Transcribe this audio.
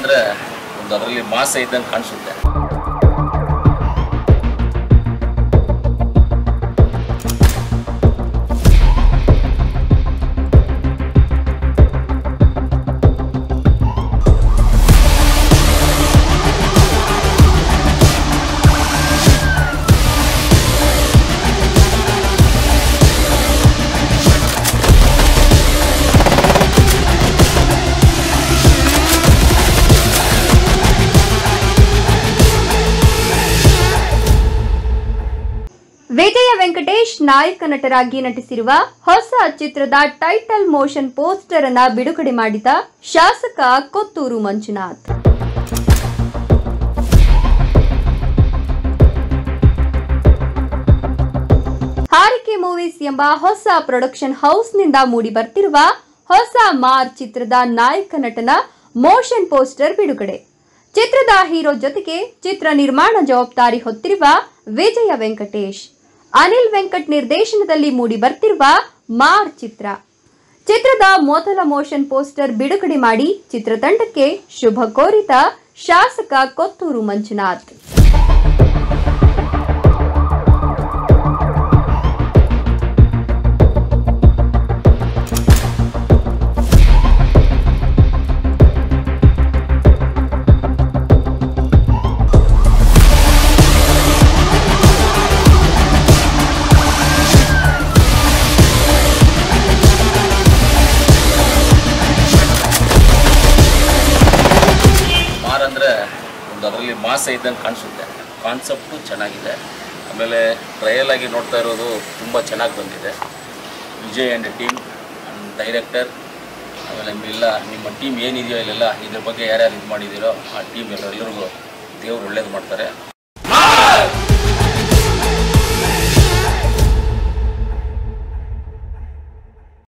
ಅಂದ್ರೆ ಒಂದು ಅದರಲ್ಲಿ ಮಾಸ ಇದ್ದಂಗೆ ಕಾಣಿಸುತ್ತೆ ವಿಜಯ ವೆಂಕಟೇಶ್ ನಾಯಕ ನಟರಾಗಿ ನಟಿಸಿರುವ ಹೊಸ ಚಿತ್ರದ ಟೈಟಲ್ ಮೋಷನ್ ಪೋಸ್ಟರ್ ಅನ್ನ ಬಿಡುಗಡೆ ಮಾಡಿದ ಶಾಸಕ ಕೊತ್ತೂರು ಮಂಜುನಾಥ್ ಹಾರಿಕೆ ಮೂವೀಸ್ ಎಂಬ ಹೊಸ ಪ್ರೊಡಕ್ಷನ್ ಹೌಸ್ನಿಂದ ಮೂಡಿ ಬರ್ತಿರುವ ಹೊಸ ಮಾರ್ ಚಿತ್ರದ ನಾಯಕ ನಟನ ಮೋಷನ್ ಪೋಸ್ಟರ್ ಬಿಡುಗಡೆ ಚಿತ್ರದ ಹೀರೋ ಜೊತೆಗೆ ಚಿತ್ರ ನಿರ್ಮಾಣ ಜವಾಬ್ದಾರಿ ಹೊತ್ತಿರುವ ವಿಜಯ ವೆಂಕಟೇಶ್ ಅನಿಲ್ ವೆಂಕಟ್ ನಿರ್ದೇಶನದಲ್ಲಿ ಮೂಡಿ ಬರ್ತಿರುವ ಮಾರ್ ಚಿತ್ರ ಚಿತ್ರದ ಮೊದಲ ಮೋಷನ್ ಪೋಸ್ಟರ್ ಬಿಡುಗಡೆ ಮಾಡಿ ಚಿತ್ರತಂಡಕ್ಕೆ ಶುಭ ಕೋರಿದ ಶಾಸಕ ಕೊತ್ತೂರು ಮಂಜುನಾಥ್ ಮಾರ್ ಅಂದರೆ ಒಂದು ಅದರಲ್ಲಿ ಮಾಸ ಇದ್ದಂಗೆ ಕಾಣಿಸುತ್ತೆ ಕಾನ್ಸೆಪ್ಟು ಚೆನ್ನಾಗಿದೆ ಆಮೇಲೆ ಟ್ರಯಲ್ ಆಗಿ ನೋಡ್ತಾ ಇರೋದು ತುಂಬ ಚೆನ್ನಾಗಿ ಬಂದಿದೆ ವಿಜಯ್ ಆ್ಯಂಡ್ ಟೀಮ್ ಡೈರೆಕ್ಟರ್ ಆಮೇಲೆ ನಿಮ್ಮೆಲ್ಲ ನಿಮ್ಮ ಟೀಮ್ ಏನಿದೆಯೋ ಇಲ್ಲೆಲ್ಲ ಇದ್ರ ಬಗ್ಗೆ ಯಾರ್ಯಾರು ಇದು ಮಾಡಿದ್ದೀರೋ ಆ ಟೀಮ್ ಎಲ್ಲರಿಗೂ ದೇವ್ರು ಒಳ್ಳೇದು ಮಾಡ್ತಾರೆ